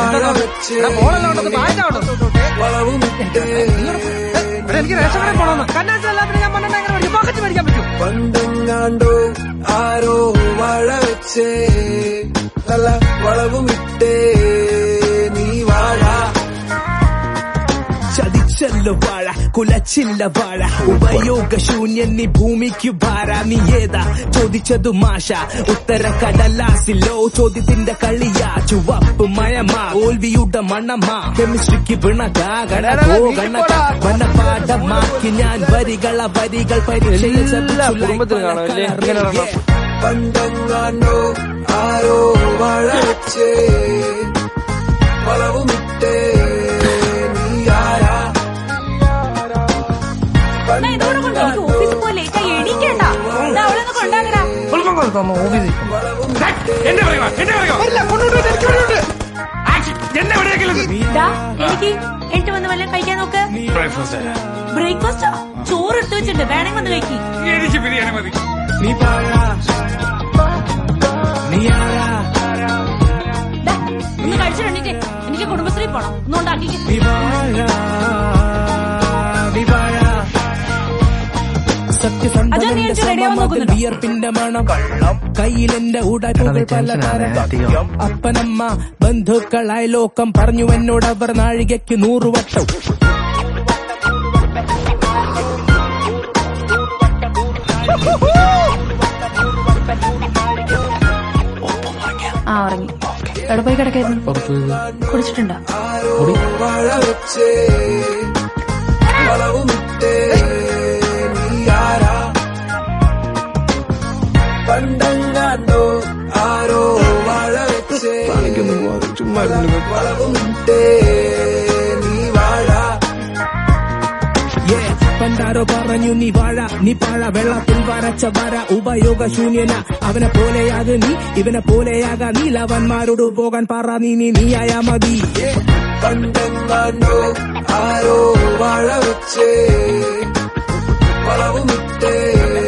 വാഴ വെച്ചേ മോളെല്ലാം ഉണ്ടത് മാറ്റാവട്ടോ വളവുമിട്ടേ എനിക്ക് റേഷൻ കടയിൽ പോണമെന്ന് കന്നാസ് എല്ലാത്തിനും ഞാൻ മണ്ണെണ്ണ എങ്ങനെ മേടിക്കും പോക്കറ്റ് മേടിക്കാൻ പറ്റും പണ്ടെങ്ങാണ്ടോ ആരോ വാഴ വെച്ചേ നല്ല വളവുമിട്ടേ നീ വാഴ ചതിച്ചല്ല വാഴ കുലച്ചില്ല വാഴ ഉപയോഗശൂന്യൻ നീ ഭൂമിക്ക് ഭാര നീ ഏതാ ചോദിച്ചതു മാഷ ഉത്തര കടലാസിലോ ചോദ്യത്തിന്റെ കളിയാ ചുവപ്പ് മയമാ തോൽവിയുടെ മണമാ കെമിസ്ട്രിക്ക് പിണകാകണ മനപാഠമാക്കി ഞാൻ വരികള വരികൾ പരീക്ഷയിൽ എല്ലാ കുടുംബത്തിലും കാണും അല്ലേ? ഇങ്ങനെ ഒരെണ്ണം. പണ്ടെങ്ങാണ്ടോ ആരോ വാഴ വെച്ചേ വളവുമിട്ടേ നീ ആരാ എന്നാ ഇതോടെ കൊണ്ട് എനിക്ക് ഓഫീസിൽ പോയി ലേറ്റ് ആയി എണീക്കണ്ട ദാ അവളെ ഒന്ന് കൊണ്ടാക്കടാ എന്റെ പറയുക എന്റെ പറയുക എന്നെ എവിടെയെങ്കിലും ദാ എനിക്ക് എട്ട് വന്ന് വല്ലതും കഴിക്കാൻ നോക്ക് ബ്രേക്ക്ഫാസ്റ്റ് ബ്രേക്ക്ഫാസ്റ്റാ ചോറ് എടുത്തു വെച്ചിട്ടുണ്ട് വേണമെങ്കിൽ വന്ന് കഴിക്കി എനിക്ക് ബിരിയാണി മതി നീ വാഴ നീ ആരാ ഒന്ന് കഴിച്ചിട്ടുണ്ടെങ്കിൽ എനിക്ക് കുടുംബശ്രീ പോണം ഒന്ന് ഉണ്ടാക്കി നീ വാഴ നീ വാഴ അജോ, നീ എണീച്ച് ready ആവാൻ നോക്കുന്നുണ്ടോ? വിയർപ്പിന്റെ മണം കയ്യിലെന്റെ ഉടായ്പകൾ പലതരം അപ്പനമ്മ ബന്ധുക്കൾ അയലോക്കം പറഞ്ഞു എന്നോട് അവർ നാഴികയ്ക്ക് നൂറു വട്ടം ആ ഉറങ്ങി എവിടെ പോയി കിടക്കായിരുന്നു കുടിച്ചിട്ടുണ്ടോ വാഴ വെച്ചേ വളവുമിട്ടേ നീ ആരാ പണ്ടെങ്ങാണ്ടോ ആരോ വാഴ വെച്ചേ വളവുമിട്ടേ നീ വാഴ Yeah, പണ്ടാരോ പറഞ്ഞു നീ വാഴ നീ പാഴ വെള്ളത്തിൽ വരച്ച വര ഉപയോഗശൂന്യന അവനെ പോലെയാക നീ ഇവനെ പോലെയാക നീലവന്മാരോട് പോകാൻ പറ നീ നീ നീയായ മതി പണ്ടെങ്ങാണ്ടോ ആരോ വാഴ വെച്ചേ വളവുമിട്ടേ